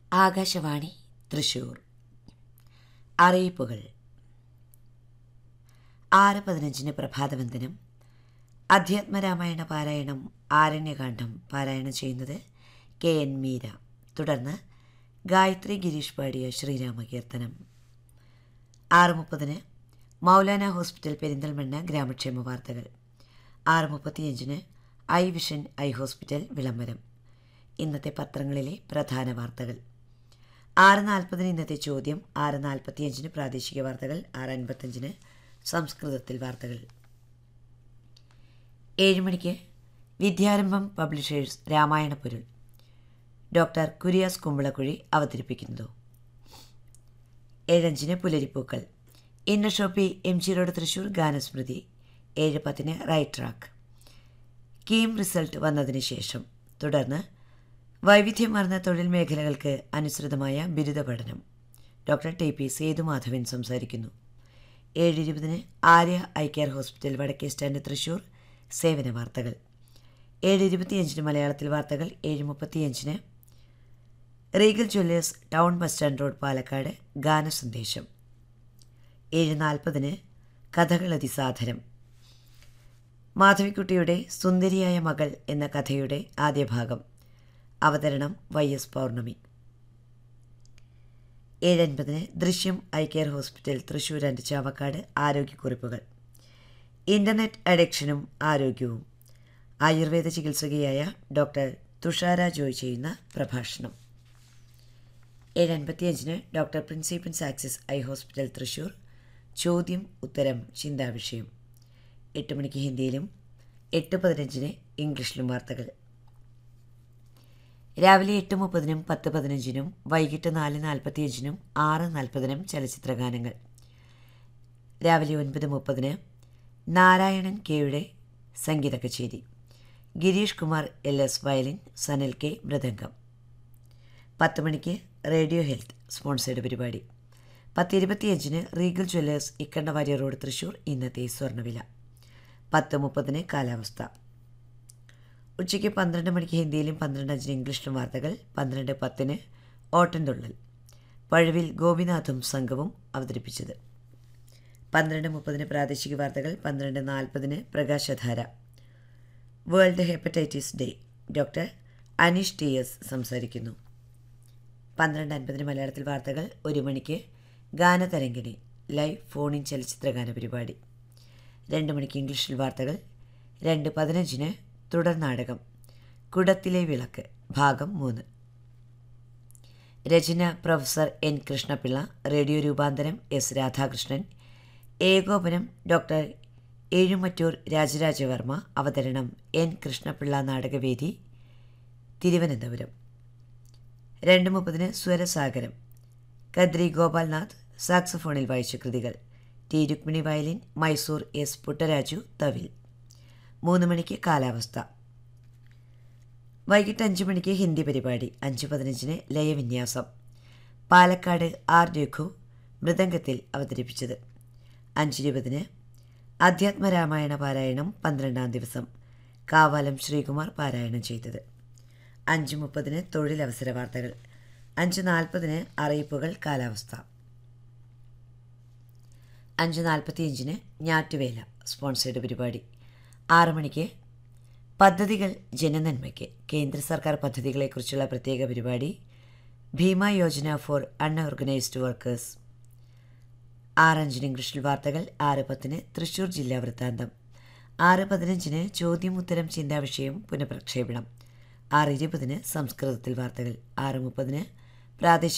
ആകാശവാണി തൃശൂർ അറിയിപ്പുകൾ ആറ് പതിനഞ്ചിന് പ്രഭാതവന്ദനം അധ്യാത്മരാമായണ പാരായണം ആരണ്യകാന്ഡം പാരായണം ചെയ്യുന്നത് കെ എൻ മീര തുടർന്ന് ഗായത്രി ഗിരീഷ് പാടിയ ശ്രീരാമകീർത്തനം ആറ് മുപ്പതിന് മൗലാന ഹോസ്പിറ്റൽ പെരിന്തൽമണ്ണ ഗ്രാമക്ഷേമ വാർത്തകൾ ആറ് മുപ്പത്തിയഞ്ചിന് ഐ വിഷൻ ഐ ഹോസ്പിറ്റൽ വിളംബരം ഇന്നത്തെ പത്രങ്ങളിലെ പ്രധാന വാർത്തകൾ ആറ് നാൽപ്പതിന് ഇന്നത്തെ ചോദ്യം ആറ് നാൽപ്പത്തിയഞ്ചിന് പ്രാദേശിക വാർത്തകൾ ആറ് അൻപത്തഞ്ചിന് സംസ്കൃതത്തിൽ വാർത്തകൾ ഏഴ് മണിക്ക് വിദ്യാരംഭം പബ്ലിഷേഴ്സ് രാമായണ പൊരുൾ ഡോക്ടർ കുര്യാസ് കുമ്പളക്കുഴി അവതരിപ്പിക്കുന്നു ഏഴഞ്ചിന് പുലരിപ്പൂക്കൾ Inna shoppe M G road Thrissur ഗാനസ്മൃതി ഏഴ് പത്തിന് റൈറ്റ് ട്രാക്ക് കീം റിസൾട്ട് വന്നതിന് ശേഷം തുടർന്ന് വൈവിധ്യമാർന്ന തൊഴിൽ മേഖലകൾക്ക് അനുസൃതമായ ബിരുദ പഠനം ഡോക്ടർ ടി പി സേതുമാധവൻ സംസാരിക്കുന്നു ഏഴ് ഇരുപതിന് Arya eye care hospital Vadakke stand Thrissur സേവന വാർത്തകൾ ഏഴ് ഇരുപത്തിയഞ്ചിന് മലയാളത്തിൽ വാർത്തകൾ ഏഴ് മുപ്പത്തിയഞ്ചിന് regal jewellers town bus stand road Palakkad ഗാനസന്ദേശം ഏഴ് നാൽപ്പതിന് കഥകളതിസാധനം മാധവിക്കുട്ടിയുടെ സുന്ദരിയായ മകൾ എന്ന കഥയുടെ ആദ്യ ഭാഗം അവതരണം വൈ എസ് പൗർണമി ഏഴൻപതിന് Drishyam eye care hospital Thrissur and Chavakkad ആരോഗ്യക്കുറിപ്പുകൾ ഇൻ്റർനെറ്റ് അഡിക്ഷനും ആരോഗ്യവും ആയുർവേദ ചികിത്സകയായ ഡോക്ടർ തുഷാര ജോയ് ചെയ്യുന്ന പ്രഭാഷണം ഏഴ് അൻപത്തിയഞ്ചിന് ഡോക്ടർ പ്രിൻസിപ്പൻസ് ആക്സിസ് ഐ ഹോസ്പിറ്റൽ തൃശൂർ ചോദ്യം ഉത്തരം ചിന്താവിഷയം എട്ട് മണിക്ക് ഹിന്ദിയിലും എട്ട് പതിനഞ്ചിന് ഇംഗ്ലീഷിലും വാർത്തകൾ രാവിലെ എട്ട് മുപ്പതിനും പത്ത് പതിനഞ്ചിനും വൈകിട്ട് നാല് നാൽപ്പത്തിയഞ്ചിനും ആറ് നാൽപ്പതിനും ചലച്ചിത്ര ഗാനങ്ങൾ രാവിലെ ഒൻപത് മുപ്പതിന് നാരായണൻ കെയുടെ സംഗീത കച്ചേരി Girish Kumar L S violin Sanal K mridangam പത്ത് മണിക്ക് റേഡിയോ ഹെൽത്ത് സ്പോൺസേഡ് പരിപാടി പത്ത് ഇരുപത്തിയഞ്ചിന് Regal Jewellers Ikkanda Warrier road Thrissur ഇന്നത്തെ സ്വർണ്ണവില പത്ത് മുപ്പതിന് കാലാവസ്ഥ ഉച്ചയ്ക്ക് പന്ത്രണ്ട് മണിക്ക് ഹിന്ദിയിലും പന്ത്രണ്ട് അഞ്ചിന് ഇംഗ്ലീഷിലും വാർത്തകൾ പന്ത്രണ്ട് പത്തിന് ഓട്ടൻതുള്ളൽ പഴുവിൽ ഗോപിനാഥും സംഘവും അവതരിപ്പിച്ചത് പന്ത്രണ്ട് മുപ്പതിന് പ്രാദേശിക വാർത്തകൾ പന്ത്രണ്ട് നാൽപ്പതിന് പ്രകാശധാര world hepatitis day doctor Aneesh T S സംസാരിക്കുന്നു പന്ത്രണ്ട് അൻപതിന് മലയാളത്തിൽ വാർത്തകൾ ഒരു മണിക്ക് ഗാനതരംഗിണി ലൈവ് ഫോണിൻ ചലച്ചിത്ര ഗാന പരിപാടി രണ്ട് മണിക്ക് ഇംഗ്ലീഷിൽ വാർത്തകൾ രണ്ട് പതിനഞ്ചിന് തുടർ നാടകം കുടത്തിലെ വിളക്ക് ഭാഗം മൂന്ന് രചന പ്രൊഫസർ എൻ കൃഷ്ണപിള്ള റേഡിയോ രൂപാന്തരം എസ് രാധാകൃഷ്ണൻ ഏകോപനം ഡോക്ടർ ഏഴുമറ്റൂർ രാജരാജവർമ്മ അവതരണം എൻ കൃഷ്ണപിള്ള നാടകവേദി തിരുവനന്തപുരം രണ്ട് മുപ്പതിന് സ്വരസാഗരം കദ്രി ഗോപാൽനാഥ് സാക്സഫോണിൽ വായിച്ച കൃതികൾ T Rukmini violin Mysore S Puttaraju തവിൽ മൂന്ന് മണിക്ക് കാലാവസ്ഥ വൈകിട്ട് അഞ്ച് മണിക്ക് ഹിന്ദി പരിപാടി അഞ്ച് പതിനഞ്ചിന് ലയവിന്യാസം പാലക്കാട് ആർ രഘു മൃദംഗത്തിൽ അവതരിപ്പിച്ചത് അഞ്ചിരുപതിന് അധ്യാത്മരാമായണ പാരായണം പന്ത്രണ്ടാം ദിവസം കാവാലം ശ്രീകുമാർ പാരായണം ചെയ്തത് അഞ്ച് മുപ്പതിന് തൊഴിലവസര വാർത്തകൾ അഞ്ച് നാൽപ്പതിന് അറിയിപ്പുകൾ കാലാവസ്ഥ അഞ്ച് നാൽപ്പത്തിയഞ്ചിന് ഞാറ്റുവേല സ്പോൺസേഡ് പരിപാടി ആറ് മണിക്ക് പദ്ധതികൾ ജനനന്മയ്ക്ക് കേന്ദ്ര സർക്കാർ പദ്ധതികളെക്കുറിച്ചുള്ള പ്രത്യേക പരിപാടി Bima Yojana for unorganised workers ആറഞ്ചിന് ഇംഗ്ലീഷിൽ വാർത്തകൾ ആറ് പത്തിന് തൃശൂർ ജില്ലാ വൃത്താന്തം ആറ് പതിനഞ്ചിന് ചോദ്യം ഉത്തരം ചിന്താവിഷയം പുനഃപ്രക്ഷേപണം ആറ് ഇരുപതിന് സംസ്കൃതത്തിൽ വാർത്തകൾ ആറ് മുപ്പതിന് പ്രാദേശിക